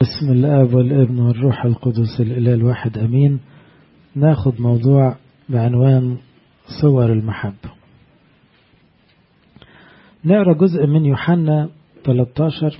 بسم الآب والابن والروح القدس الإله الواحد أمين ناخد موضوع بعنوان صور المحبة نقرأ جزء من يوحنا 13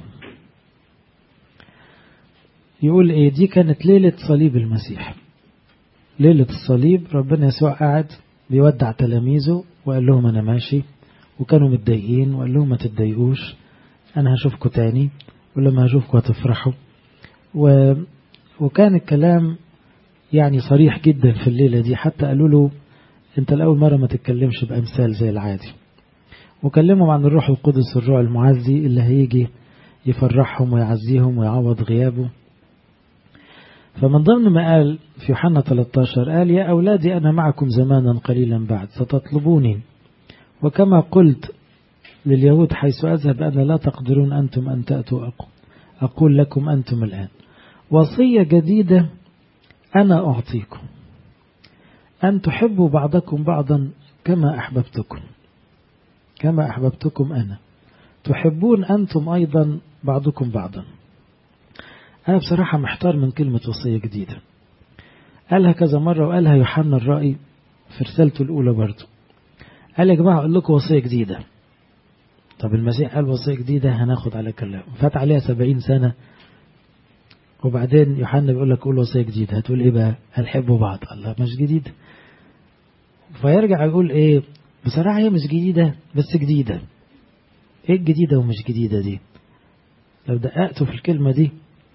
يقول ايه دي كانت ليلة صليب المسيح ليلة الصليب ربنا يسوع قاعد بيودع تلاميذه وقال لهم انا ماشي وكانوا متضايقين وقال لهم ما تتضايقوش انا هشوفكم تاني ولما هشوفكم هتفرحوا و... وكان الكلام يعني صريح جدا في الليلة دي حتى قالوا له انت الأول مرة ما تتكلمش بأمثال زي العادي وكلمهم عن الروح القدس الروح المعزي اللي هيجي يفرحهم ويعزيهم ويعوض غيابه فمن ضمن ما قال في يوحنا 13 قال يا أولادي أنا معكم زمانا قليلا بعد ستطلبوني وكما قلت لليهود حيث أذهب أنا لا تقدرون أنتم أن تأتوا أقوم أقول لكم أنتم الآن وصية جديدة أنا أعطيكم أن تحبوا بعضكم بعضا كما أحببتكم كما أحببتكم أنا تحبون أنتم أيضا بعضكم بعضا أنا بصراحة محتار من كلمة وصية جديدة قالها كذا مرة وقالها يوحنا الرأي في رسالته الأولى برضه قال يا جماعة أقول لكم وصية جديدة طب المسيح قال وصية جديدة هناخد على كلام فات عليها سبعين سنة وبعدين يوحنا بيقول لك قول وصية جديدة هتقول ايه بقى هنحبوا بعض الله مش جديد فيرجع يقول ايه بصراحة هي مش جديدة بس جديدة ايه الجديدة ومش جديدة دي لو دققتوا في الكلمة دي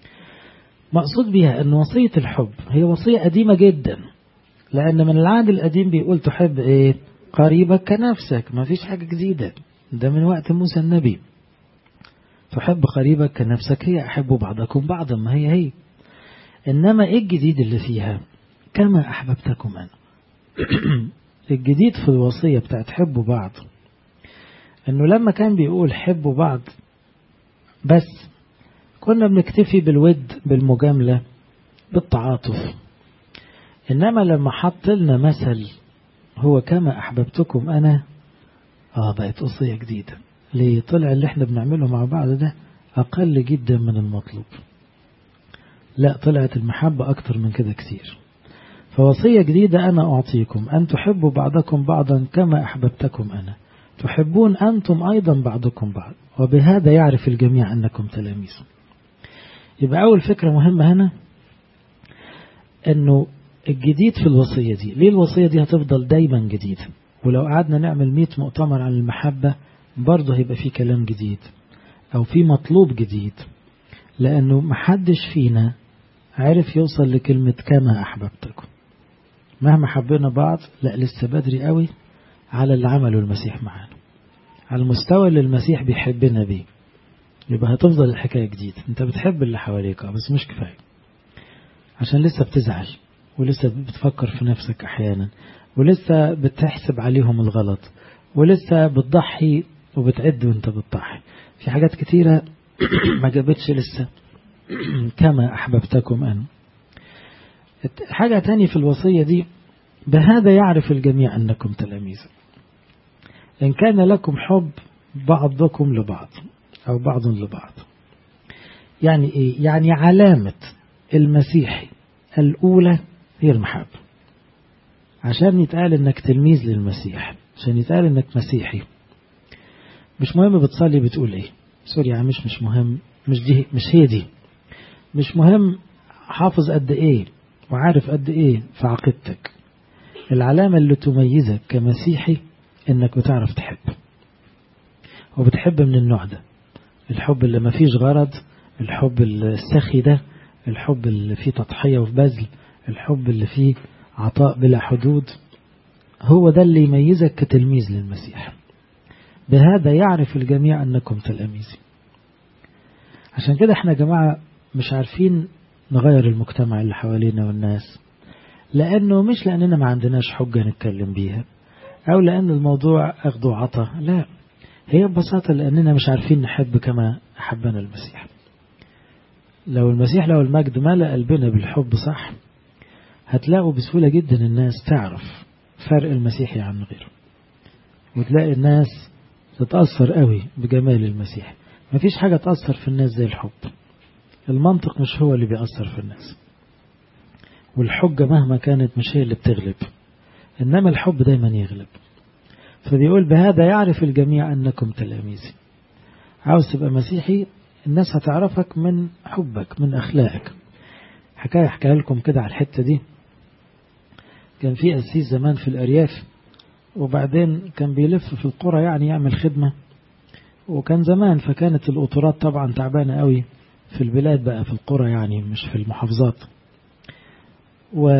مقصود بيها ان وصية الحب هي وصية قديمة جدا لان من العهد القديم بيقول تحب ايه قريبك كنفسك ما فيش حاجة جديدة ده من وقت موسى النبي تحب قريبك كنفسك هي أحب بعضكم بعضا ما هي هي إنما إيه الجديد اللي فيها كما أحببتكم أنا الجديد في الوصية بتاعت حبوا بعض إنه لما كان بيقول حبوا بعض بس كنا بنكتفي بالود بالمجاملة بالتعاطف إنما لما حط لنا مثل هو كما أحببتكم أنا آه بقت وصية جديدة ليه طلع اللي احنا بنعمله مع بعض ده أقل جدا من المطلوب لا طلعت المحبة أكتر من كده كتير فوصية جديدة أنا أعطيكم أن تحبوا بعضكم بعضا كما أحببتكم أنا تحبون أنتم أيضا بعضكم بعض وبهذا يعرف الجميع أنكم تلاميذ يبقى أول فكرة مهمة هنا أنه الجديد في الوصية دي ليه الوصية دي هتفضل دايما جديدة ولو قعدنا نعمل 100 مؤتمر عن المحبة برضه هيبقى في كلام جديد أو في مطلوب جديد لأنه محدش فينا عرف يوصل لكلمة كما أحببتكم مهما حبينا بعض لا لسه بدري قوي على اللي عمله المسيح معانا على المستوى اللي المسيح بيحبنا بيه يبقى هتفضل الحكاية جديدة انت بتحب اللي حواليك بس مش كفاية عشان لسه بتزعل ولسه بتفكر في نفسك أحيانا ولسه بتحسب عليهم الغلط ولسه بتضحي وبتعد وانت بتضحي في حاجات كتيرة ما جابتش لسه كما أحببتكم أنا حاجة تانية في الوصية دي بهذا يعرف الجميع أنكم تلاميذ إن كان لكم حب بعضكم لبعض أو بعض لبعض يعني إيه؟ يعني علامة المسيحي الأولى هي المحبة عشان يتقال انك تلميذ للمسيح عشان يتقال انك مسيحي مش مهم بتصلي بتقول ايه سوري يا مش مش مهم مش دي مش هي دي مش مهم حافظ قد ايه وعارف قد ايه في عقيدتك العلامة اللي تميزك كمسيحي انك بتعرف تحب وبتحب من النوع ده الحب اللي ما فيش غرض الحب السخي ده الحب اللي فيه تضحية وبذل الحب اللي فيه عطاء بلا حدود هو ده اللي يميزك كتلميذ للمسيح بهذا يعرف الجميع أنكم تلاميذي عشان كده احنا جماعة مش عارفين نغير المجتمع اللي حوالينا والناس لأنه مش لأننا ما عندناش حجة نتكلم بيها أو لأن الموضوع أخذ وعطى لا هي ببساطة لأننا مش عارفين نحب كما أحبنا المسيح لو المسيح لو المجد ملأ قلبنا بالحب صح هتلاقوا بسهولة جدا الناس تعرف فرق المسيحي عن غيره وتلاقي الناس تتأثر قوي بجمال المسيح مفيش حاجة تأثر في الناس زي الحب المنطق مش هو اللي بيأثر في الناس والحجة مهما كانت مش هي اللي بتغلب إنما الحب دايما يغلب فبيقول بهذا يعرف الجميع أنكم تلاميذي عاوز تبقى مسيحي الناس هتعرفك من حبك من أخلاقك حكاية أحكيها لكم كده على الحتة دي كان في قسيس زمان في الأرياف وبعدين كان بيلف في القرى يعني يعمل خدمة وكان زمان فكانت القطورات طبعا تعبانة قوي في البلاد بقى في القرى يعني مش في المحافظات و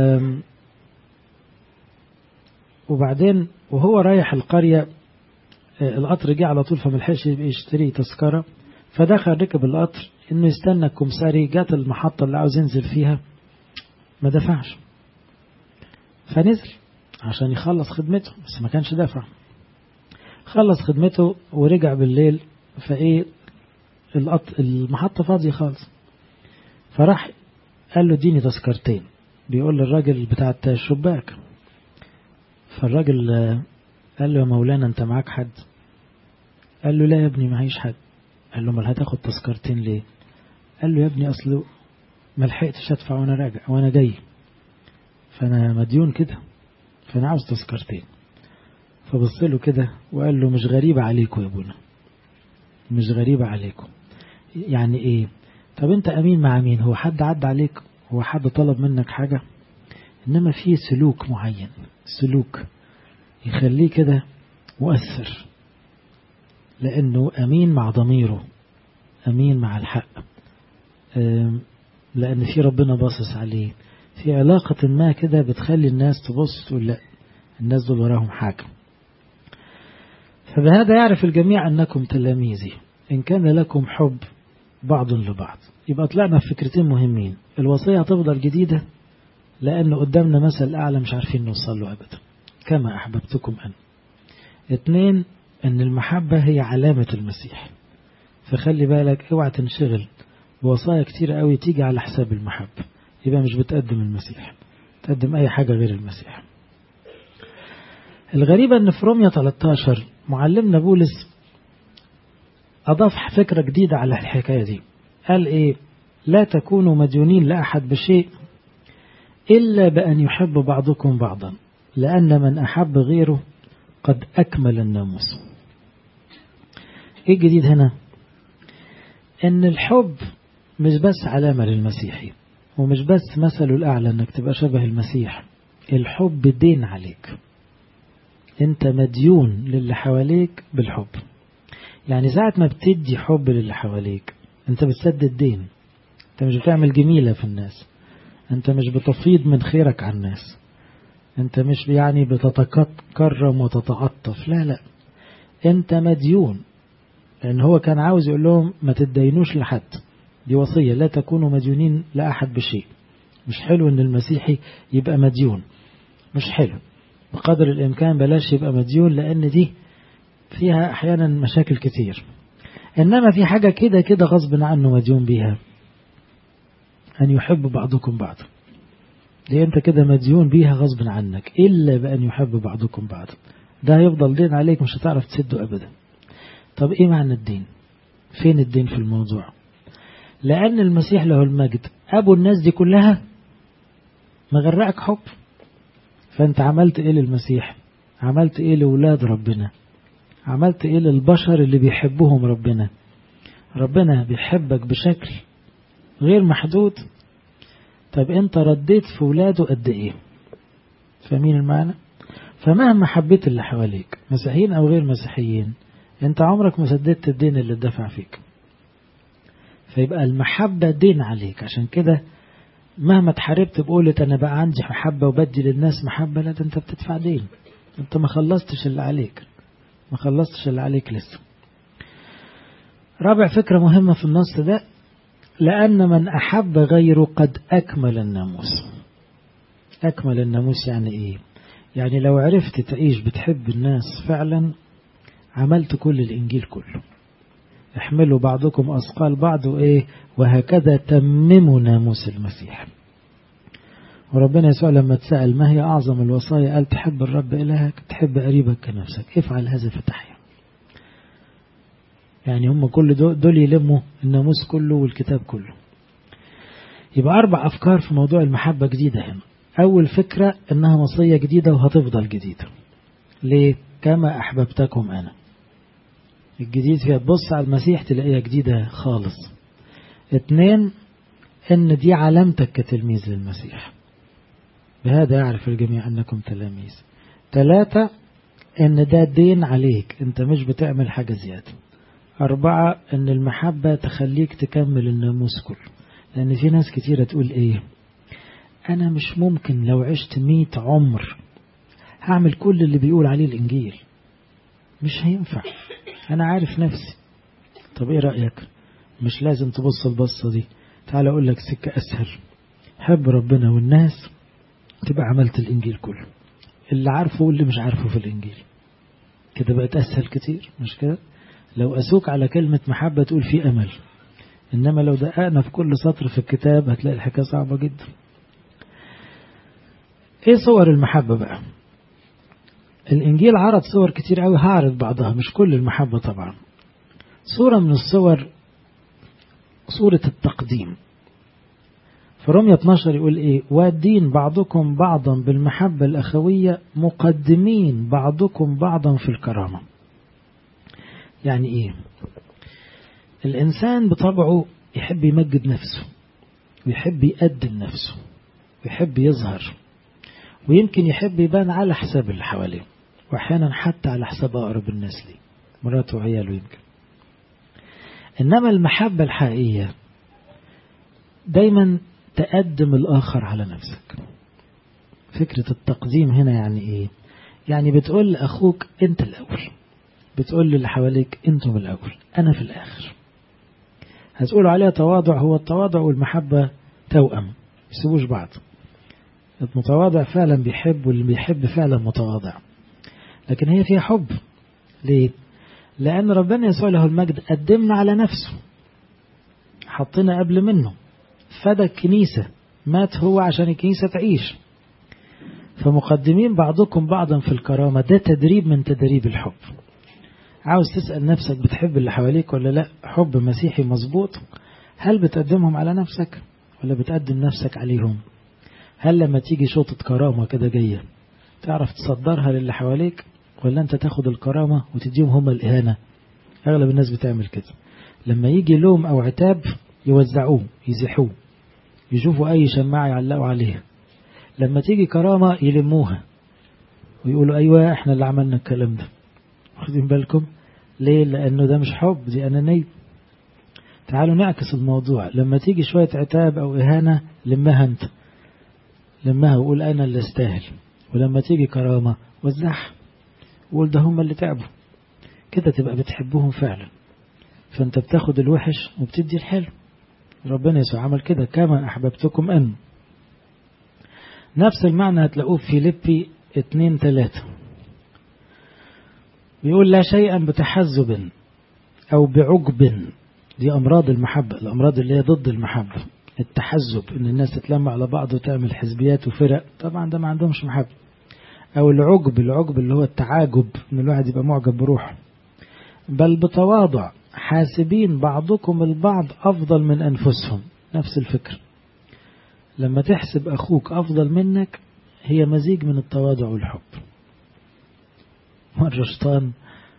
وبعدين وهو رايح القرية القطر جه على طول فملحقش يشتري تذكرة فدخل ركب القطر انه يستنى الكمساري جات المحطة اللي عاوز ينزل فيها ما دفعش فنزل عشان يخلص خدمته بس ما كانش دافع خلص خدمته ورجع بالليل فايه المحطة فاضية خالص فراح قال له اديني تذكرتين بيقول للراجل بتاع الشباك فالراجل قال له يا مولانا انت معاك حد قال له لا يا ابني معيش حد قال له امال هتاخد تذكرتين ليه قال له يا ابني اصله ما لحقتش ادفع وانا راجع وانا جاي فانا مديون كده فانا عاوز تذكرتين فبص له كده وقال له مش غريبة عليكم يا ابونا مش غريبة عليكم يعني ايه طب انت امين مع مين هو حد عدى عليك هو حد طلب منك حاجة انما في سلوك معين سلوك يخليه كده مؤثر لانه امين مع ضميره امين مع الحق لان في ربنا باصص عليه في علاقة ما كده بتخلي الناس تبص تقول لا الناس دول وراهم حاجة فبهذا يعرف الجميع أنكم تلاميذي إن كان لكم حب بعض لبعض يبقى طلعنا في فكرتين مهمين الوصية هتفضل جديدة لأنه قدامنا مثل أعلى مش عارفين نوصل له أبدا كما أحببتكم أنا اثنين أن المحبة هي علامة المسيح فخلي بالك اوعى تنشغل بوصايا كتير قوي تيجي على حساب المحبة يبقى مش بتقدم المسيح تقدم أي حاجة غير المسيح الغريبة أن في رومية 13 معلمنا بولس أضاف فكرة جديدة على الحكاية دي قال إيه لا تكونوا مديونين لأحد بشيء إلا بأن يحب بعضكم بعضا لأن من أحب غيره قد أكمل الناموس إيه الجديد هنا إن الحب مش بس علامة للمسيحي ومش بس مثله الأعلى أنك تبقى شبه المسيح الحب دين عليك أنت مديون للي حواليك بالحب يعني ساعة ما بتدي حب للي حواليك أنت بتسدد دين أنت مش بتعمل جميلة في الناس أنت مش بتفيض من خيرك على الناس أنت مش يعني بتتكرم وتتعطف لا لا أنت مديون لأن هو كان عاوز يقول لهم ما تدينوش لحد دي وصية لا تكونوا مديونين لأحد بشيء مش حلو ان المسيحي يبقى مديون مش حلو بقدر الإمكان بلاش يبقى مديون لأن دي فيها أحيانا مشاكل كتير إنما في حاجة كده كده غصب عنه مديون بيها أن يحب بعضكم بعضا دي أنت كده مديون بيها غصب عنك إلا بأن يحب بعضكم بعضا ده هيفضل دين عليك مش هتعرف تسده أبدا طب إيه معنى الدين فين الدين في الموضوع لأن المسيح له المجد أبو الناس دي كلها مغرقك حب فأنت عملت إيه للمسيح عملت إيه لأولاد ربنا عملت إيه للبشر اللي بيحبهم ربنا ربنا بيحبك بشكل غير محدود طب أنت رديت في ولاده قد إيه فاهمين المعنى فمهما حبيت اللي حواليك مسيحيين أو غير مسيحيين أنت عمرك ما سددت الدين اللي اتدفع فيك فيبقى المحبة دين عليك عشان كده مهما اتحاربت بقولة أنا بقى عندي محبة وبدي للناس محبة لا ده أنت بتدفع دين أنت ما خلصتش اللي عليك ما خلصتش اللي عليك لسه رابع فكرة مهمة في النص ده لأن من أحب غيره قد أكمل الناموس أكمل الناموس يعني إيه يعني لو عرفت تعيش بتحب الناس فعلا عملت كل الإنجيل كله احملوا بعضكم أثقال بعض وإيه وهكذا تمموا ناموس المسيح وربنا يسوع لما تسأل ما هي أعظم الوصايا قال تحب الرب إلهك تحب قريبك كنفسك افعل هذا فتحيا يعني هم كل دول يلموا الناموس كله والكتاب كله يبقى أربع أفكار في موضوع المحبة جديدة هنا أول فكرة إنها وصية جديدة وهتفضل جديدة ليه؟ كما أحببتكم أنا الجديد فيها تبص على المسيح تلاقيها جديدة خالص اتنين ان دي علامتك كتلميذ للمسيح بهذا يعرف الجميع انكم تلاميذ ثلاثة ان ده دين عليك انت مش بتعمل حاجة زيادة أربعة ان المحبة تخليك تكمل الناموس كله لأن في ناس كتيرة تقول ايه أنا مش ممكن لو عشت ميت عمر هعمل كل اللي بيقول عليه الإنجيل مش هينفع أنا عارف نفسي طب إيه رأيك مش لازم تبص البصة دي تعال أقول لك سكة أسهل حب ربنا والناس تبقى عملت الإنجيل كله اللي عارفه واللي مش عارفه في الإنجيل كده بقت أسهل كتير مش كده لو أسوك على كلمة محبة تقول في أمل إنما لو دققنا في كل سطر في الكتاب هتلاقي الحكاية صعبة جدا إيه صور المحبة بقى الإنجيل عرض صور كتير قوي هعرض بعضها مش كل المحبة طبعا صورة من الصور صورة التقديم في رمية 12 يقول إيه وادين بعضكم بعضا بالمحبة الأخوية مقدمين بعضكم بعضا في الكرامة يعني إيه الإنسان بطبعه يحب يمجد نفسه ويحب يقدم نفسه ويحب يظهر ويمكن يحب يبان على حساب اللي حواليه وأحيانا حتى على حساب أقرب الناس ليه مراته وعياله يمكن إنما المحبة الحقيقية دايما تقدم الآخر على نفسك فكرة التقديم هنا يعني إيه يعني بتقول لأخوك أنت الأول بتقول للي حواليك أنتم الأول أنا في الآخر هتقولوا عليها تواضع هو التواضع والمحبة توأم يسيبوش بعض المتواضع فعلا بيحب واللي بيحب فعلا متواضع لكن هي فيها حب ليه لأن ربنا يسوع له المجد قدمنا على نفسه حطنا قبل منه فدى الكنيسة مات هو عشان الكنيسة تعيش فمقدمين بعضكم بعضا في الكرامة ده تدريب من تدريب الحب عاوز تسأل نفسك بتحب اللي حواليك ولا لا حب مسيحي مظبوط هل بتقدمهم على نفسك ولا بتقدم نفسك عليهم هل لما تيجي شوطة كرامة كده جاية تعرف تصدرها للي حواليك ولا انت تاخد الكرامة وتديهم هم الإهانة أغلب الناس بتعمل كده لما يجي لوم أو عتاب يوزعوه يزحوه يشوفوا أي شماعة يعلقوا عليها لما تيجي كرامة يلموها ويقولوا أيوة احنا اللي عملنا الكلام ده واخدين بالكم ليه لأنه ده مش حب دي أنانية تعالوا نعكس الموضوع لما تيجي شوية عتاب أو إهانة لمها أنت لمها وقول أنا اللي استاهل ولما تيجي كرامة وزعها وقول ده هم اللي تعبوا كده تبقى بتحبهم فعلا فانت بتاخد الوحش وبتدي الحلو ربنا يسوع عمل كده كما أحببتكم أن نفس المعنى هتلاقوه في فيليبي اتنين تلاتة بيقول لا شيئا بتحزب أو بعجب دي أمراض المحبة الأمراض اللي هي ضد المحبة التحزب إن الناس تتلم على بعض وتعمل حزبيات وفرق طبعا ده ما عندهمش محبة أو العجب العجب اللي هو التعاجب إن الواحد يبقى معجب بروحه بل بتواضع حاسبين بعضكم البعض أفضل من أنفسهم نفس الفكر لما تحسب أخوك أفضل منك هي مزيج من التواضع والحب مرة شيطان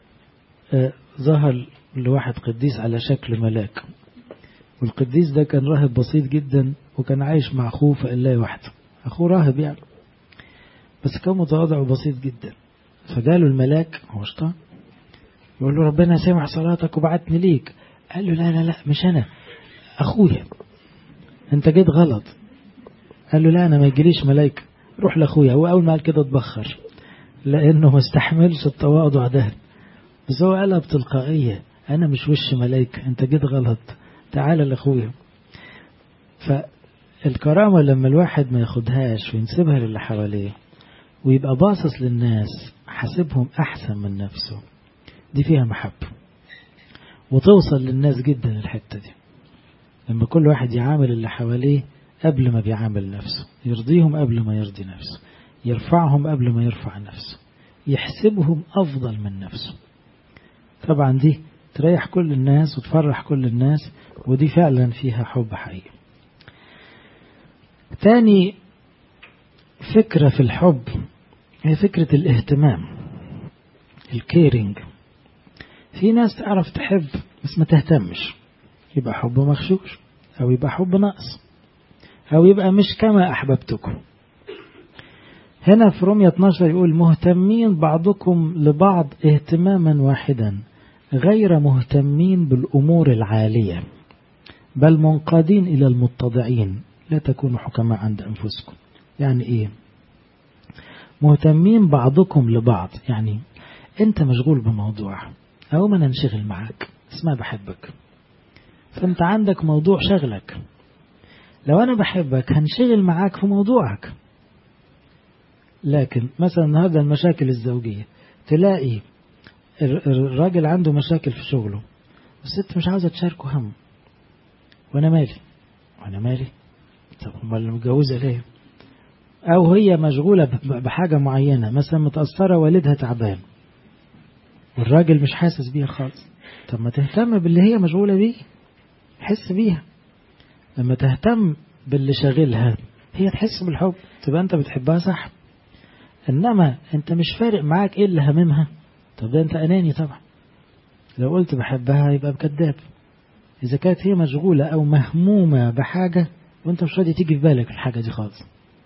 ظهر لواحد قديس على شكل ملاك والقديس ده كان راهب بسيط جدا وكان عايش مع أخوه في قلاية واحدة أخوه راهب يعني بس كان متواضع وبسيط جدا فجاله الملاك هو شيطان يقول له ربنا سمع صلاتك وبعتني ليك قال له لا لا لا مش أنا أخويا أنت جيت غلط قال له لا أنا ما يجيليش ملايكة روح لأخويا هو أول ما قال كده اتبخر لأنه ما استحملش التواضع ده بس هو قالها بتلقائية أنا مش وش ملايكة أنت جيت غلط تعال لأخويا فالكرامة لما الواحد ما ياخدهاش وينسبها للي حواليه ويبقى باصص للناس حاسبهم أحسن من نفسه دي فيها محبة وتوصل للناس جدا الحتة دي لما كل واحد يعامل اللي حواليه قبل ما بيعامل نفسه يرضيهم قبل ما يرضي نفسه يرفعهم قبل ما يرفع نفسه يحسبهم أفضل من نفسه طبعا دي تريح كل الناس وتفرح كل الناس ودي فعلا فيها حب حقيقي تاني فكرة في الحب هي فكرة الاهتمام الكيرنج في ناس تعرف تحب بس ما تهتمش يبقى حب مغشوش أو يبقى حب ناقص أو يبقى مش كما أحببتكم هنا في رومية 12 يقول مهتمين بعضكم لبعض اهتماما واحدا غير مهتمين بالأمور العالية بل منقادين إلى المتضعين لا تكونوا حكماء عند أنفسكم يعني إيه مهتمين بعضكم لبعض يعني أنت مشغول بموضوع أو ما ننشغل معاك اسمع بحبك فأنت عندك موضوع شغلك لو أنا بحبك هنشغل معاك في موضوعك لكن مثلا النهاردة المشاكل الزوجية تلاقي الراجل عنده مشاكل في شغله والست مش عاوزة تشاركه هم وانا مالي وانا مالي طب امال متجوزة ليه او هي مشغولة بحاجة معينة مثلا متأثرة والدها تعبان والراجل مش حاسس بيها خالص طب ما تهتم باللي هي مشغولة بيه حس بيها لما تهتم باللي شاغلها هي تحس بالحب تبقى انت بتحبها صح انما انت مش فارق معاك ايه اللي هممها طب ده انت اناني طبعا لو قلت بحبها يبقى كذاب اذا كانت هي مشغولة او مهمومة بحاجة وانت مش راضي تيجي في بالك الحاجة دي خالص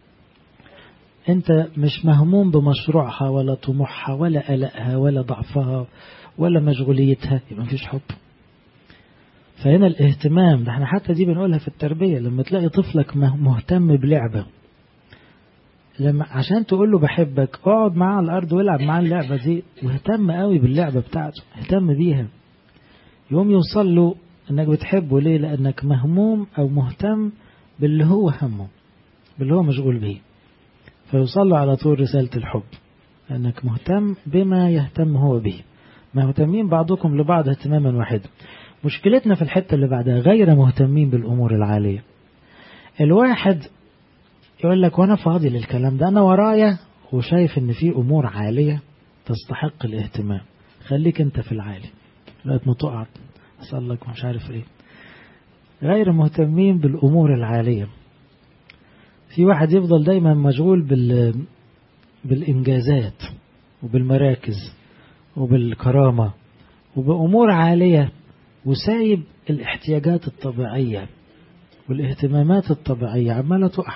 انت مش مهموم بمشروعها ولا طموحها ولا قلقها ولا ضعفها ولا مشغوليتها يبقى مفيش حب فهنا الاهتمام ده احنا حتى دي بنقولها في التربية لما تلاقي طفلك مهتم بلعبة لما عشان تقول له بحبك اقعد معاه على الارض والعب معاه اللعبة دي واهتم قوي باللعبة بتاعته اهتم بيها يوم يوصل له انك بتحبه ليه لانك مهموم او مهتم باللي هو همه باللي هو مشغول به فيوصل له على طول رسالة الحب لأنك مهتم بما يهتم هو به مهتمين بعضكم لبعض اهتماما واحدا مشكلتنا في الحتة اللي بعدها غير مهتمين بالأمور العالية الواحد يقول لك وانا فاضي للكلام ده انا ورايا وشايف ان في امور عالية تستحق الاهتمام خليك انت في العالي لغايه ما تقع اسال لك مش عارف ايه غير مهتمين بالامور العالية في واحد يفضل دايما مشغول بال بالانجازات وبالمراكز وبالكرامة وبأمور عالية وسايب الاحتياجات الطبيعية والاهتمامات الطبيعية عمالة تقع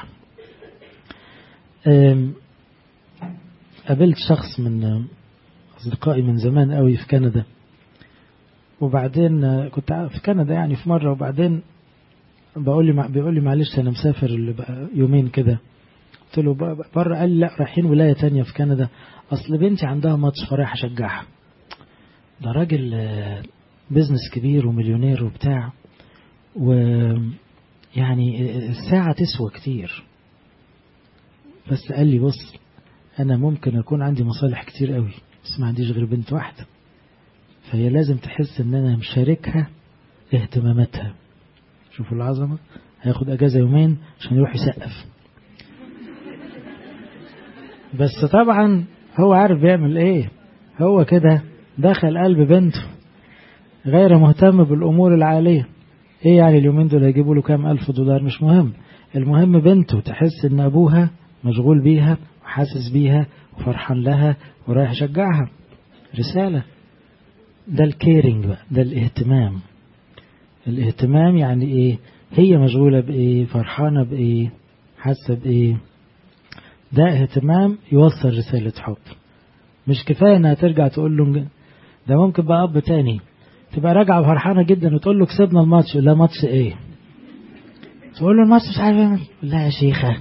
قابلت شخص من أصدقائي من زمان قوي في كندا وبعدين كنت في كندا يعني في مرة وبعدين بقول لي بيقول لي معلش أنا مسافر يومين كده قلت له بره قال لي لا رايحين ولاية تانية في كندا أصل بنتي عندها ماتش فرايح أشجعها ده راجل بيزنس كبير ومليونير وبتاع ويعني الساعة تسوى كتير بس قال لي بص أنا ممكن أكون عندي مصالح كتير قوي بس ما عنديش غير بنت واحدة فهي لازم تحس إن أنا مشاركها اهتماماتها شوفوا العظمة هياخد أجازة يومين عشان يروح يسقف بس طبعا هو عارف بيعمل ايه هو كده دخل قلب بنته غير مهتم بالأمور العالية ايه يعني اليومين دول هيجيبوا له كام ألف دولار مش مهم المهم بنته تحس ان أبوها مشغول بيها وحاسس بيها وفرحان لها ورايح يشجعها رسالة ده الكيرنج بقى ده الاهتمام الاهتمام يعني ايه هي مشغولة بايه فرحانة بايه حاسة بايه ده اهتمام يوصل رسالة حب مش كفاية انها ترجع تقول له ده ممكن بقى اب تاني تبقى راجعة فرحانة جدا وتقول له كسبنا الماتش لا ماتش ايه تقول له الماتش مش عارف لا يا شيخة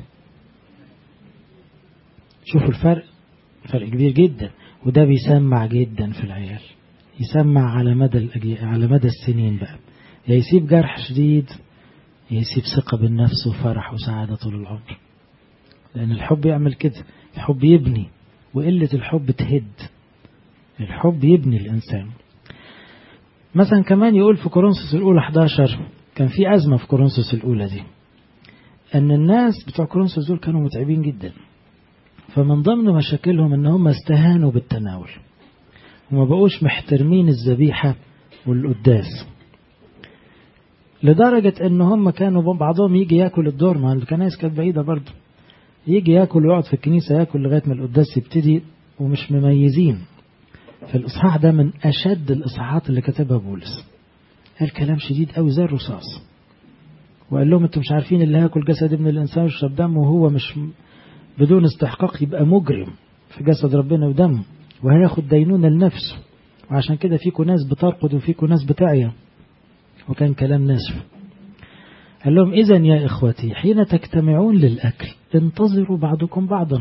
شوفوا الفرق فرق كبير جدا وده بيسمع جدا في العيال يسمع على مدى الأجي... على مدى السنين بقى يا يسيب جرح شديد يا يسيب ثقة بالنفس وفرح وسعادة طول العمر لأن الحب يعمل كده الحب يبني وقلة الحب تهد الحب يبني الإنسان مثلا كمان يقول في كورنثوس الأولى 11 كان في أزمة في كورنثوس الأولى دي أن الناس بتوع كورنثوس دول كانوا متعبين جدا فمن ضمن مشاكلهم أن هم استهانوا بالتناول وما بقوش محترمين الذبيحة والقداس لدرجة ان هم كانوا بعضهم يجي ياكل الدور ما الكنائس كانت بعيدة برضه يجي ياكل ويقعد في الكنيسة ياكل لغاية ما القداس يبتدي ومش مميزين فالإصحاح ده من أشد الإصحاحات اللي كتبها بولس قال كلام شديد قوي زي الرصاص وقال لهم انتم مش عارفين اللي هياكل جسد ابن الإنسان ويشرب دمه وهو مش بدون استحقاق يبقى مجرم في جسد ربنا ودمه وهياخد دينونة لنفسه وعشان كده فيكم ناس بترقد وفيكم ناس بتعيا وكان كلام ناسف قال لهم إذا يا إخوتي حين تجتمعون للأكل انتظروا بعضكم بعضا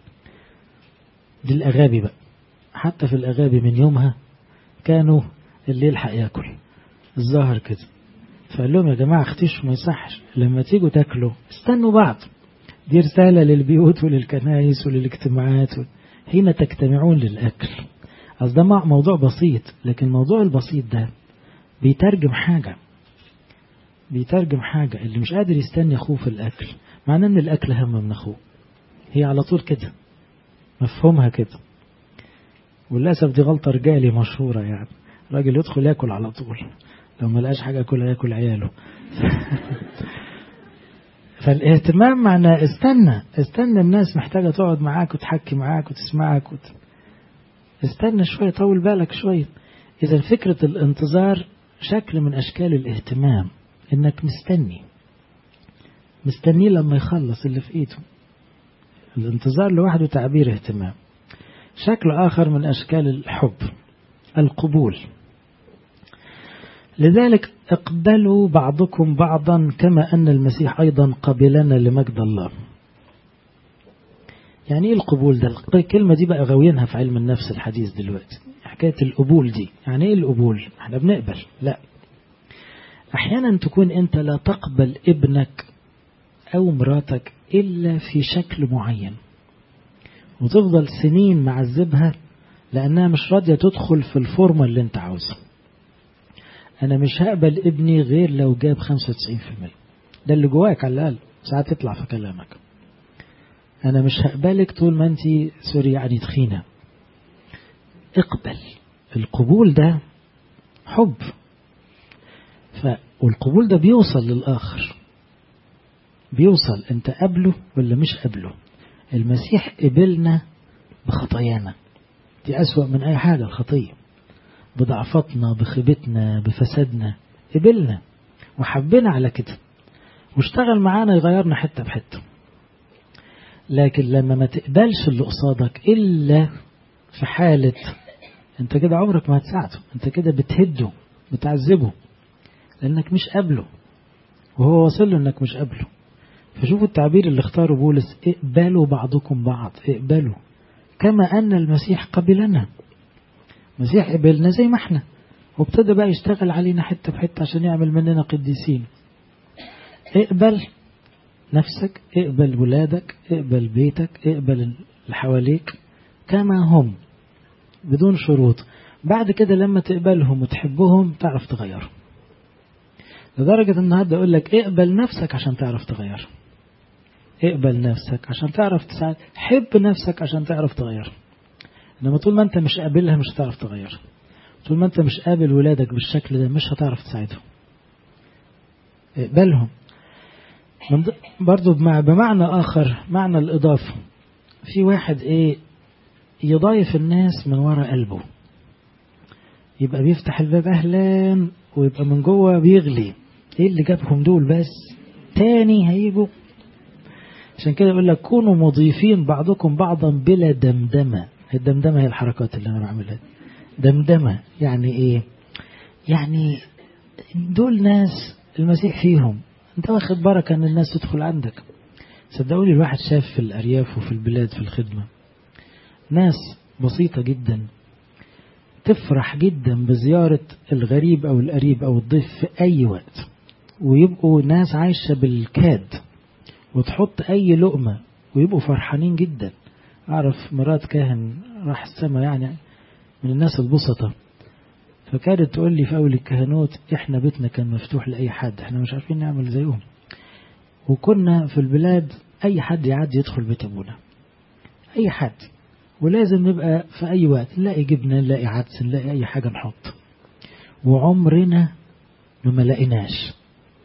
دي الأغابي بقى حتى في الأغابي من يومها كانوا اللي يلحق ياكل الظاهر كده فقال لهم يا جماعة اختشوا ما يصحش لما تيجوا تاكلوا استنوا بعض دي رسالة للبيوت وللكنائس وللاجتماعات حين تجتمعون للأكل أصل ده موضوع بسيط لكن الموضوع البسيط ده بيترجم حاجة بيترجم حاجة اللي مش قادر يستني أخوه في الأكل معناه أن الأكل هم من أخوه هي على طول كده مفهومها كده وللأسف دي غلطة رجالي مشهورة يعني راجل يدخل ياكل على طول لو ما لقاش حاجة ياكلها ياكل عياله فالاهتمام معناه استنى استنى الناس محتاجة تقعد معاك وتحكي معاك وتسمعك وت... استنى شوية طول بالك شوية إذا فكرة الانتظار شكل من أشكال الاهتمام إنك مستني مستنيه لما يخلص اللي في إيده الانتظار لوحده تعبير اهتمام شكل آخر من أشكال الحب القبول لذلك اقبلوا بعضكم بعضا كما أن المسيح أيضا قبلنا لمجد الله يعني ايه القبول ده الكلمة دي بقى غاويينها في علم النفس الحديث دلوقتي حكاية القبول دي يعني ايه القبول احنا بنقبل لا احيانا تكون انت لا تقبل ابنك او مراتك الا في شكل معين وتفضل سنين معذبها لانها مش راضية تدخل في الفورمة اللي انت عاوزها انا مش هقبل ابني غير لو جاب 95% ده اللي جواك على الاقل ساعات يطلع في كلامك أنا مش هقبلك طول ما أنت سوري يعني تخينة اقبل القبول ده حب ف... والقبول ده بيوصل للآخر بيوصل أنت قبله ولا مش قبله المسيح قبلنا بخطايانا دي أسوأ من أي حاجة الخطية بضعفتنا بخيبتنا بفسادنا قبلنا وحبنا على كده واشتغل معانا يغيرنا حتة بحتة لكن لما ما تقبلش اللي قصادك إلا في حالة انت كده عمرك ما هتساعده انت كده بتهده بتعذبه لانك مش قابله وهو واصل له انك مش قابله فشوفوا التعبير اللي اختاره بولس اقبلوا بعضكم بعض اقبلوا كما ان المسيح قبلنا المسيح قبلنا زي ما احنا وابتدى بقى يشتغل علينا حتة بحتة عشان يعمل مننا قديسين اقبل نفسك اقبل ولادك اقبل بيتك اقبل اللي حواليك كما هم بدون شروط بعد كده لما تقبلهم وتحبهم تعرف تغيرهم لدرجة النهاردة أقول لك اقبل نفسك عشان تعرف تغير اقبل نفسك عشان تعرف تساعد حب نفسك عشان تعرف تغير إنما طول ما أنت مش قابلها مش هتعرف تغير طول ما أنت مش قابل ولادك بالشكل ده مش هتعرف تساعدهم اقبلهم من برضو بمعنى آخر معنى الإضافة في واحد إيه يضايف الناس من وراء قلبه يبقى بيفتح الباب أهلا ويبقى من جوه بيغلي إيه اللي جابهم دول بس تاني هيجوا عشان كده يقول لك كونوا مضيفين بعضكم بعضا بلا دمدمة الدمدمة هي الحركات اللي أنا بعملها دمدمة يعني إيه يعني دول ناس المسيح فيهم انت واخد بركة ان الناس تدخل عندك صدقوني الواحد شاف في الأرياف وفي البلاد في الخدمة ناس بسيطة جدا تفرح جدا بزيارة الغريب أو القريب أو الضيف في أي وقت ويبقوا ناس عايشة بالكاد وتحط أي لقمة ويبقوا فرحانين جدا أعرف مرات كاهن راح السما يعني من الناس البسطة فكانت تقول لي في أول الكهنوت إحنا بيتنا كان مفتوح لأي حد إحنا مش عارفين نعمل زيهم وكنا في البلاد أي حد يعدي يدخل بيت أبونا أي حد ولازم نبقى في أي وقت نلاقي جبنة نلاقي عدس نلاقي أي حاجة نحط وعمرنا ما لقيناش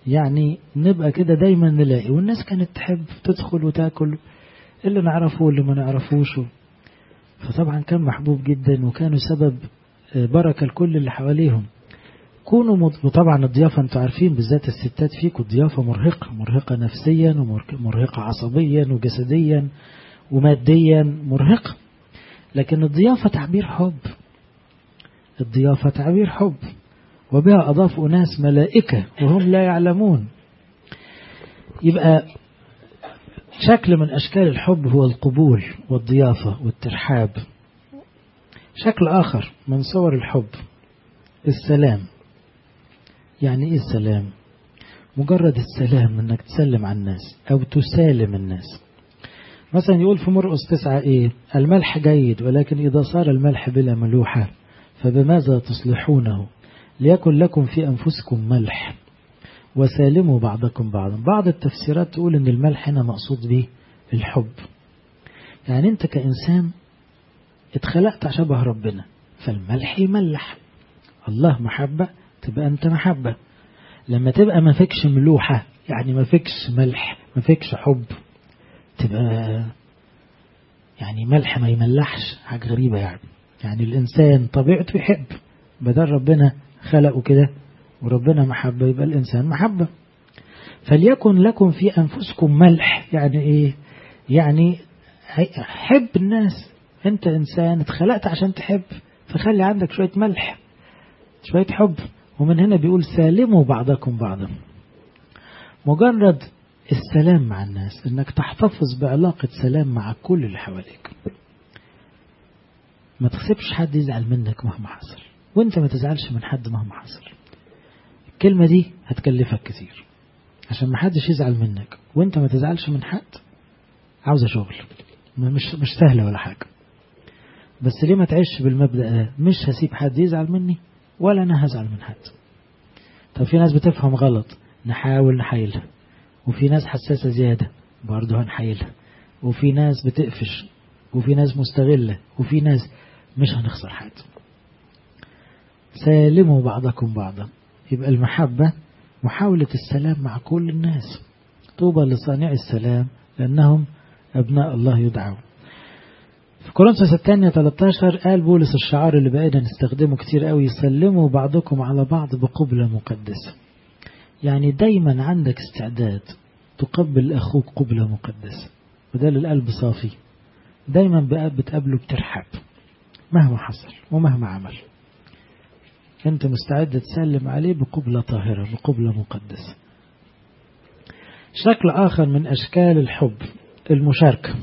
يعني نبقى كده دايما نلاقي والناس كانت تحب تدخل وتاكل اللي نعرفه واللي ما نعرفوش فطبعا كان محبوب جدا وكانوا سبب بركة لكل اللي حواليهم كونوا وطبعا الضيافة انتوا عارفين بالذات الستات فيكم الضيافة مرهقة مرهقة نفسيا ومرهقة عصبيا وجسديا وماديا مرهقة لكن الضيافة تعبير حب الضيافة تعبير حب وبها أضاف أناس ملائكة وهم لا يعلمون يبقى شكل من أشكال الحب هو القبول والضيافة والترحاب شكل آخر من صور الحب السلام يعني إيه السلام مجرد السلام أنك تسلم على الناس أو تسالم الناس مثلا يقول في مرقس تسعة إيه الملح جيد ولكن إذا صار الملح بلا ملوحة فبماذا تصلحونه ليكن لكم في أنفسكم ملح وسالموا بعضكم بعضا بعض التفسيرات تقول أن الملح هنا مقصود به الحب يعني أنت كإنسان اتخلقت شبه ربنا فالملح يملح الله محبة تبقى أنت محبة لما تبقى ما فيكش ملوحة يعني ما فيكش ملح ما فيكش حب تبقى يعني ملح ما يملحش حاجة غريبة يعني يعني الإنسان طبيعته يحب بدل ربنا خلقه كده وربنا محبة يبقى الإنسان محبة فليكن لكم في أنفسكم ملح يعني إيه يعني حب الناس أنت إنسان اتخلقت عشان تحب فخلي عندك شوية ملح شوية حب ومن هنا بيقول سالموا بعضكم بعضا مجرد السلام مع الناس انك تحتفظ بعلاقة سلام مع كل اللي حواليك ما تسيبش حد يزعل منك مهما حصل وانت ما تزعلش من حد مهما حصل الكلمة دي هتكلفك كتير عشان ما حدش يزعل منك وانت ما تزعلش من حد عاوزة شغل مش مش سهلة ولا حاجة بس ليه ما تعيش بالمبدأ ده مش هسيب حد يزعل مني ولا انا هزعل من حد طب في ناس بتفهم غلط نحاول نحايلها وفي ناس حساسة زيادة برضه هنحايلها وفي ناس بتقفش وفي ناس مستغلة وفي ناس مش هنخسر حد سالموا بعضكم بعضا يبقى المحبة محاولة السلام مع كل الناس طوبى لصانع السلام لأنهم أبناء الله يدعون في كورنثوس الثانية 13 قال بولس الشعار اللي بقينا نستخدمه كتير قوي سلموا بعضكم على بعض بقبلة مقدسة يعني دايما عندك استعداد تقبل أخوك قبلة مقدسة بدل القلب صافي دايما بقى بتقابله بترحب مهما حصل ومهما عمل أنت مستعد تسلم عليه بقبلة طاهرة بقبلة مقدسة شكل آخر من أشكال الحب المشاركة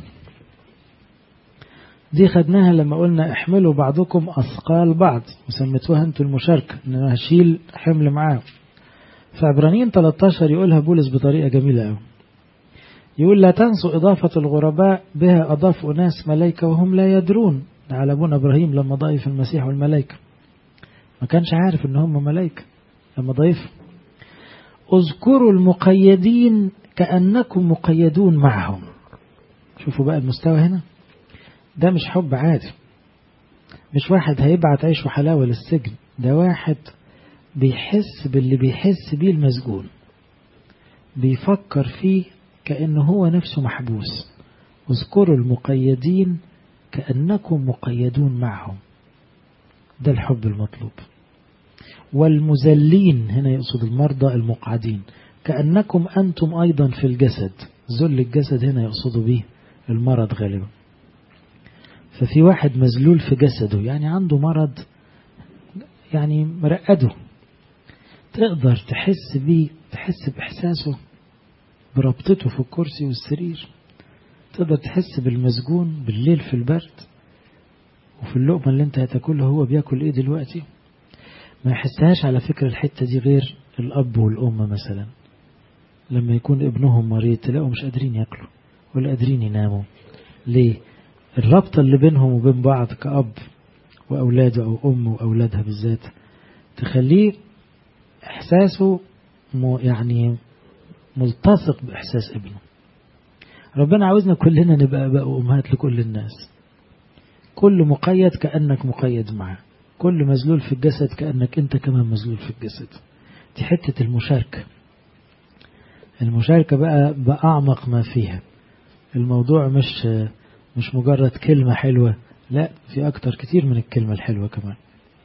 دي خدناها لما قلنا احملوا بعضكم أثقال بعض وسميتوها أنتوا المشاركة إن أنا هشيل حمل معاه في عبرانيين 13 يقولها بولس بطريقة جميلة قوي يقول لا تنسوا إضافة الغرباء بها أضاف أناس ملائكة وهم لا يدرون على أبونا إبراهيم لما ضايف المسيح والملائكة ما كانش عارف إن هم ملائكة لما ضايف اذكروا المقيدين كأنكم مقيدون معهم شوفوا بقى المستوى هنا ده مش حب عادي مش واحد هيبعت عيش وحلاوة للسجن ده واحد بيحس باللي بيحس بيه المسجون بيفكر فيه كأنه هو نفسه محبوس اذكروا المقيدين كأنكم مقيدون معهم ده الحب المطلوب والمزلين هنا يقصد المرضى المقعدين كأنكم أنتم أيضا في الجسد ذل الجسد هنا يقصد به المرض غالبا ففي واحد مزلول في جسده يعني عنده مرض يعني مرقده تقدر تحس بيه تحس بإحساسه بربطته في الكرسي والسرير تقدر تحس بالمسجون بالليل في البرد وفي اللقمة اللي انت هتاكلها هو بياكل ايه دلوقتي ما يحسهاش على فكرة الحتة دي غير الأب والأم مثلا لما يكون ابنهم مريض تلاقوا مش قادرين ياكلوا ولا قادرين يناموا ليه الرابطة اللي بينهم وبين بعض كأب وأولاده أو أم وأولادها بالذات تخليه إحساسه يعني ملتصق بإحساس ابنه ربنا عاوزنا كلنا نبقى أباء وأمهات لكل الناس كل مقيد كأنك مقيد معه كل مزلول في الجسد كأنك أنت كمان مزلول في الجسد دي حتة المشاركة المشاركة بقى بأعمق ما فيها الموضوع مش مش مجرد كلمة حلوة لا في أكتر كتير من الكلمة الحلوة كمان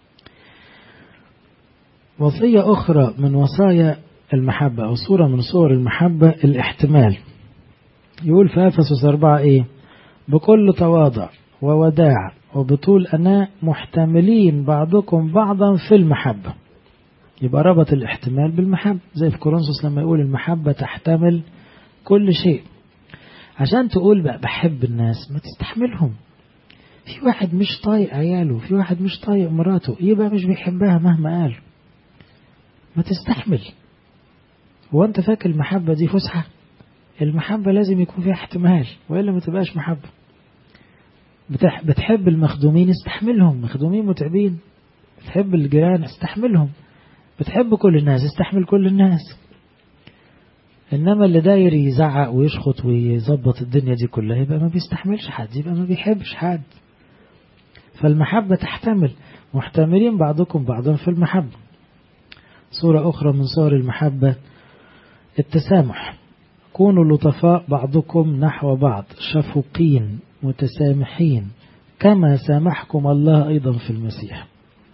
وصية أخرى من وصايا المحبة أو صورة من صور المحبة الاحتمال يقول في أفسس أربعة إيه بكل تواضع ووداع وبطول أناء محتملين بعضكم بعضا في المحبة يبقى ربط الاحتمال بالمحبة زي في كورنثوس لما يقول المحبة تحتمل كل شيء عشان تقول بقى بحب الناس ما تستحملهم في واحد مش طايق عياله في واحد مش طايق مراته يبقى مش بيحبها مهما قال ما تستحمل هو انت فاكر المحبة دي فسحة المحبة لازم يكون فيها احتمال وإلا ما تبقاش محبة بتح بتحب المخدومين استحملهم مخدومين متعبين بتحب الجيران استحملهم بتحب كل الناس استحمل كل الناس إنما اللي داير يزعق ويشخط ويظبط الدنيا دي كلها يبقى ما بيستحملش حد يبقى ما بيحبش حد فالمحبة تحتمل محتملين بعضكم بعضا في المحبة صورة أخرى من صور المحبة التسامح كونوا لطفاء بعضكم نحو بعض شفوقين متسامحين كما سامحكم الله أيضا في المسيح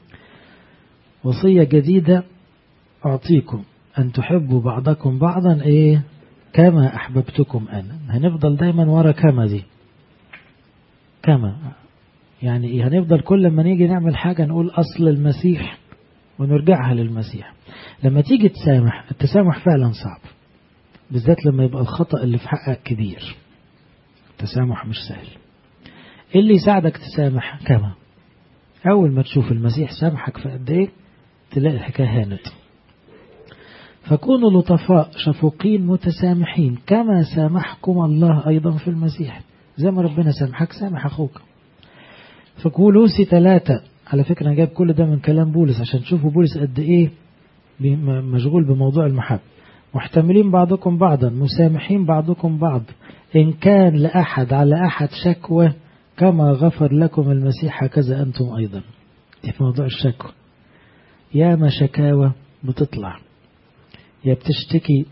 وصية جديدة أعطيكم أن تحبوا بعضكم بعضا إيه كما أحببتكم أنا هنفضل دايما ورا كما دي كما يعني إيه هنفضل كل ما نيجي نعمل حاجة نقول أصل المسيح ونرجعها للمسيح لما تيجي تسامح التسامح فعلا صعب بالذات لما يبقى الخطأ اللي في حقك كبير التسامح مش سهل اللي يساعدك تسامح كما أول ما تشوف المسيح سامحك في قد إيه تلاقي الحكاية هانت فكونوا لطفاء شفوقين متسامحين كما سامحكم الله أيضا في المسيح زي ما ربنا سامحك سامح أخوك فكولوسي ثلاثة على فكرة أنا جايب كل ده من كلام بولس عشان تشوفوا بولس قد إيه مشغول بموضوع المحبة محتملين بعضكم بعضا مسامحين بعضكم بعض إن كان لأحد على أحد شكوى كما غفر لكم المسيح هكذا أنتم أيضا دي في موضوع الشكوى ياما شكاوى بتطلع يا بتشتكي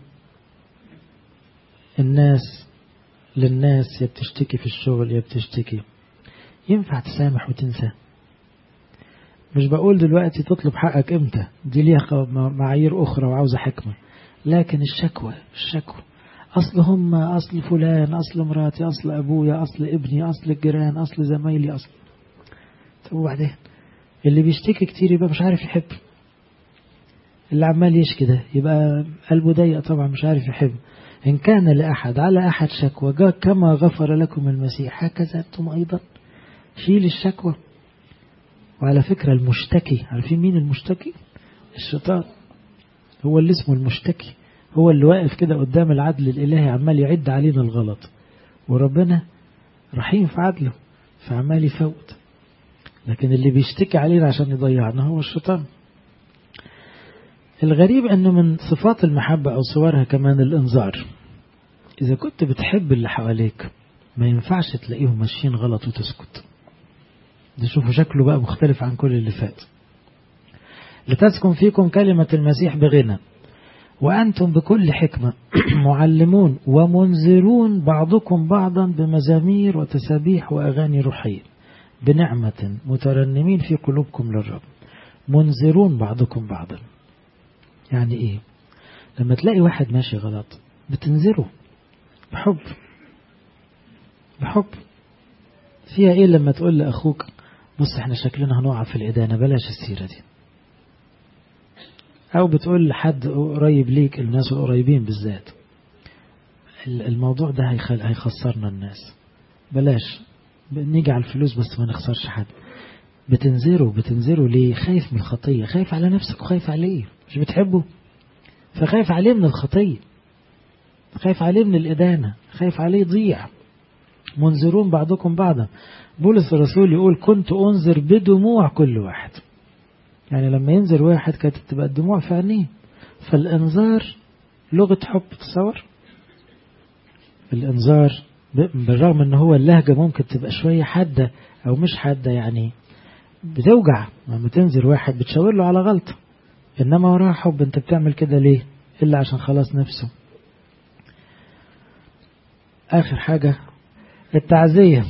الناس للناس يا بتشتكي في الشغل يا بتشتكي ينفع تسامح وتنسى مش بقول دلوقتي تطلب حقك امتى دي ليها معايير اخرى وعاوزة حكمة لكن الشكوى الشكوى اصل هم اصل فلان اصل مراتي اصل ابويا اصل ابني اصل الجيران اصل زمايلي اصل طب وبعدين اللي بيشتكي كتير يبقى مش عارف يحب اللي عمال يشكي ده يبقى قلبه ضيق طبعا مش عارف يحب إن كان لأحد على أحد شكوى جاء كما غفر لكم المسيح هكذا أنتم أيضا شيل الشكوى وعلى فكرة المشتكي عارفين مين المشتكي الشيطان هو اللي اسمه المشتكي هو اللي واقف كده قدام العدل الإلهي عمال يعد علينا الغلط وربنا رحيم في عدله فعمال يفوت لكن اللي بيشتكي علينا عشان يضيعنا هو الشيطان الغريب أنه من صفات المحبة أو صورها كمان الإنذار إذا كنت بتحب اللي حواليك ما ينفعش تلاقيهم ماشيين غلط وتسكت ده شوفوا شكله بقى مختلف عن كل اللي فات لتسكن فيكم كلمة المسيح بغنى وأنتم بكل حكمة معلمون ومنذرون بعضكم بعضا بمزامير وتسابيح وأغاني روحية بنعمة مترنمين في قلوبكم للرب منذرون بعضكم بعضا يعني ايه لما تلاقي واحد ماشي غلط بتنذره بحب بحب فيها ايه لما تقول لاخوك بص احنا شكلنا هنقع في الادانه بلاش السيره دي او بتقول لحد قريب ليك الناس القريبين بالذات الموضوع ده هيخل... هيخسرنا الناس بلاش نيجي على الفلوس بس ما نخسرش حد بتنذره بتنذره ليه خايف من الخطية خايف على نفسك وخايف عليه مش بتحبه فخايف عليه من الخطية خايف عليه من الإدانة خايف عليه يضيع منذرون بعضكم بعضا بولس الرسول يقول كنت أنذر بدموع كل واحد يعني لما ينذر واحد كانت تبقى الدموع في عينيه فالإنذار لغة حب تصور الإنذار بالرغم ان هو اللهجة ممكن تبقى شوية حادة او مش حادة يعني بتوجع لما تنزل واحد بتشاور له على غلطة انما وراها حب انت بتعمل كده ليه الا عشان خلاص نفسه آخر حاجة التعزية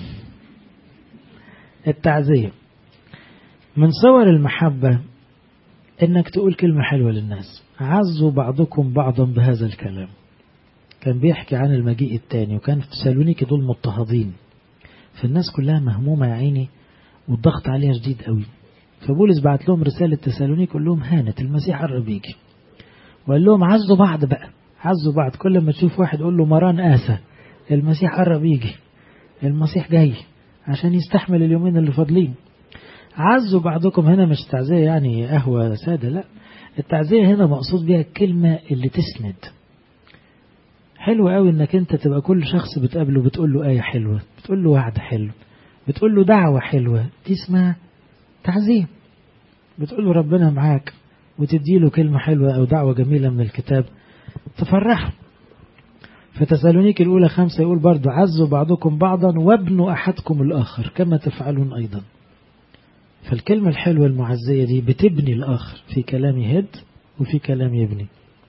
التعزية من صور المحبة انك تقول كلمة حلوة للناس عزوا بعضكم بعضا بهذا الكلام كان بيحكي عن المجيء التاني وكان في سالونيكي دول مضطهدين فالناس كلها مهمومة يا عيني والضغط عليها شديد قوي فبولس بعت لهم رسالة تسالونيك قال لهم هانت المسيح قرب يجي وقال لهم عزوا بعض بقى عزوا بعض كل ما تشوف واحد قول له مران آسى المسيح قرب يجي المسيح جاي عشان يستحمل اليومين اللي فاضلين عزوا بعضكم هنا مش تعزية يعني قهوة سادة لا التعزية هنا مقصود بها الكلمة اللي تسند حلو قوي انك انت تبقى كل شخص بتقابله بتقول له آية حلوة بتقول له وعد حلو بتقول له دعوة حلوة دي اسمها تعزية بتقول له ربنا معاك وتدي له كلمة حلوة أو دعوة جميلة من الكتاب تفرحه فتسالونيك الأولى خمسة يقول برضو عزوا بعضكم بعضا وابنوا أحدكم الآخر كما تفعلون أيضا فالكلمة الحلوة المعزية دي بتبني الآخر في كلام يهد وفي كلام يبني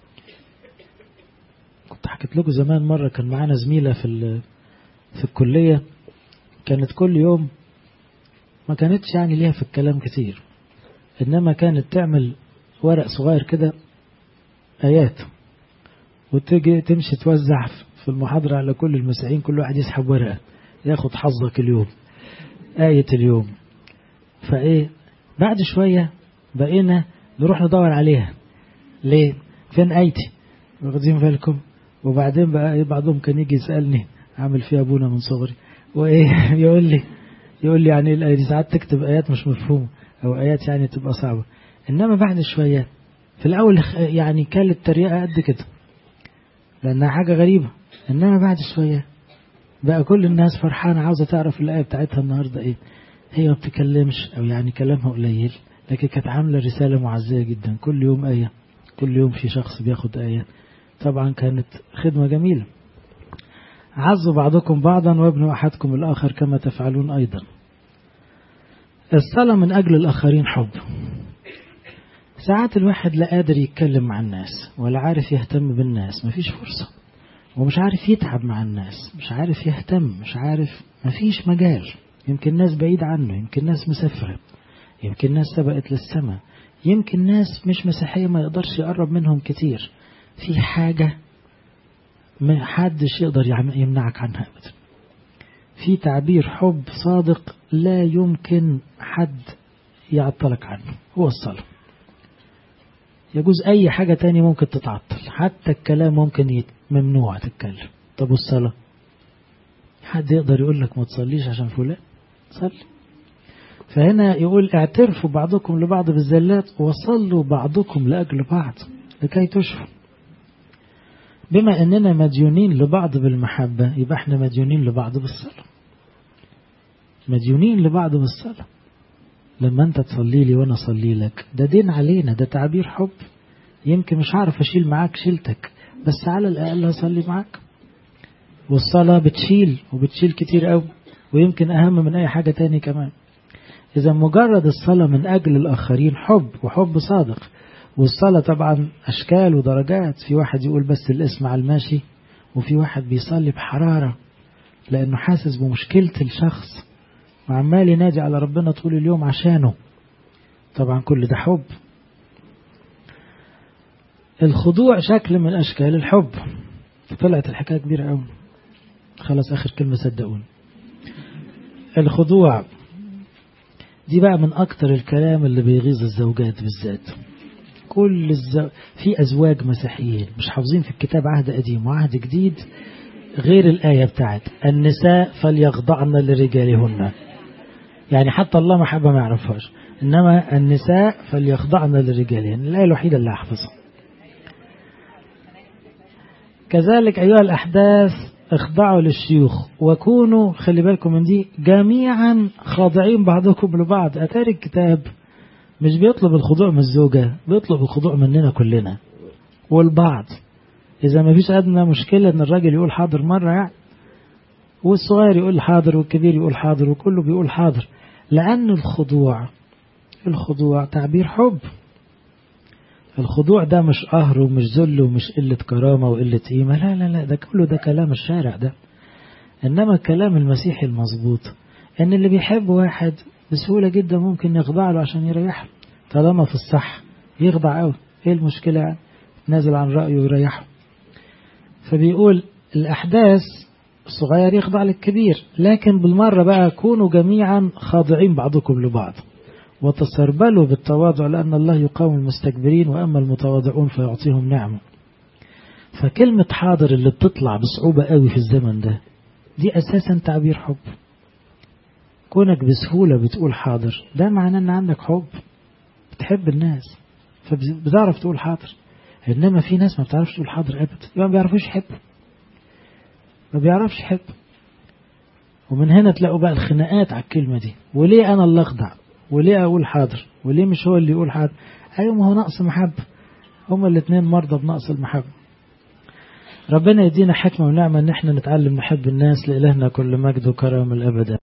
كنت حكيت لكم زمان مرة كان معانا زميلة في في الكلية كانت كل يوم ما كانتش يعني ليها في الكلام كتير إنما كانت تعمل ورق صغير كده آيات وتجي تمشي توزع في المحاضرة على كل المسيحيين كل واحد يسحب ورقة ياخد حظك اليوم آية اليوم فإيه بعد شوية بقينا نروح ندور عليها ليه فين آيتي واخدين بالكم وبعدين بقى إيه بعضهم كان يجي يسألني عامل فيها أبونا من صغري وإيه يقول لي يقول لي يعني الآية دي ساعات تكتب آيات مش مفهومة أو آيات يعني تبقى صعبة إنما بعد شوية في الأول يعني كانت تريقة قد كده لأنها حاجة غريبة إنما بعد شوية بقى كل الناس فرحانة عاوزة تعرف الآية بتاعتها النهاردة إيه هي ما بتكلمش أو يعني كلامها قليل لكن كانت عاملة رسالة معزية جدا كل يوم آية كل يوم في شخص بياخد آية طبعا كانت خدمة جميلة عزوا بعضكم بعضا وابنوا أحدكم الآخر كما تفعلون أيضا الصلاة من أجل الآخرين حب ساعات الواحد لا قادر يتكلم مع الناس ولا عارف يهتم بالناس مفيش فرصة ومش عارف يتعب مع الناس مش عارف يهتم مش عارف مفيش مجال يمكن ناس بعيد عنه يمكن ناس مسافرة يمكن ناس سبقت للسماء يمكن ناس مش مسيحية ما يقدرش يقرب منهم كتير في حاجة ما حدش يقدر يمنعك عنها أبدا في تعبير حب صادق لا يمكن حد يعطلك عنه هو الصلاة يجوز أي حاجة تانية ممكن تتعطل حتى الكلام ممكن ممنوع تتكلم طب والصلاة حد يقدر يقول لك ما تصليش عشان فلان صلي فهنا يقول اعترفوا بعضكم لبعض بالزلات وصلوا بعضكم لأجل بعض لكي تشفوا بما أننا مديونين لبعض بالمحبة يبقى احنا مديونين لبعض بالصلاة مديونين لبعض بالصلاة لما انت تصلي لي وانا اصلي لك ده دين علينا ده تعبير حب يمكن مش هعرف اشيل معاك شيلتك بس على الاقل هصلي معاك والصلاة بتشيل وبتشيل كتير قوي ويمكن اهم من اي حاجة تاني كمان اذا مجرد الصلاة من اجل الاخرين حب وحب صادق والصلاة طبعا اشكال ودرجات في واحد يقول بس الاسم على الماشي وفي واحد بيصلي بحرارة لانه حاسس بمشكلة الشخص وعمال ينادي على ربنا طول اليوم عشانه طبعا كل ده حب الخضوع شكل من أشكال الحب طلعت الحكاية كبيرة قوي خلاص آخر كلمة صدقوني الخضوع دي بقى من أكتر الكلام اللي بيغيظ الزوجات بالذات كل الزو... في أزواج مسيحيين مش حافظين في الكتاب عهد قديم وعهد جديد غير الآية بتاعت النساء فليخضعن لرجالهن يعني حتى الله محبة ما يعرفهاش إنما النساء فليخضعن لرجالهن الآية الوحيدة اللي أحفظها كذلك أيها الأحداث اخضعوا للشيوخ وكونوا خلي بالكم من دي جميعا خاضعين بعضكم لبعض أتاري الكتاب مش بيطلب الخضوع من الزوجة بيطلب الخضوع مننا كلنا والبعض إذا ما فيش أدنى مشكلة إن الراجل يقول حاضر مرة يعني والصغير يقول حاضر والكبير يقول حاضر وكله بيقول حاضر لأن الخضوع الخضوع تعبير حب الخضوع ده مش قهر ومش ذل ومش قلة كرامة وقلة قيمة لا لا لا ده كله ده كلام الشارع ده إنما الكلام المسيحي المظبوط إن اللي بيحب واحد بسهولة جدا ممكن يخضع له عشان يريحه طالما في الصح يخضع قوي ايه المشكلة يعني نازل عن رأيه ويريحه فبيقول الأحداث الصغير يخضع للكبير لكن بالمرة بقى كونوا جميعا خاضعين بعضكم لبعض وتسربلوا بالتواضع لأن الله يقاوم المستكبرين وأما المتواضعون فيعطيهم نعمه فكلمة حاضر اللي بتطلع بصعوبة قوي في الزمن ده دي أساسا تعبير حب كونك بسهولة بتقول حاضر ده معناه أن عندك حب بتحب الناس فبتعرف تقول حاضر إنما في ناس ما بتعرفش تقول حاضر أبدا ما بيعرفوش يحبوا ما بيعرفش يحب ومن هنا تلاقوا بقى الخناقات على الكلمة دي وليه أنا اللي أخضع وليه أقول حاضر وليه مش هو اللي يقول حاضر أيوة ما هو نقص محبة هما الاثنين مرضى بنقص المحبة ربنا يدينا حكمة ونعمة ان احنا نتعلم نحب الناس لإلهنا كل مجد وكرم الأبد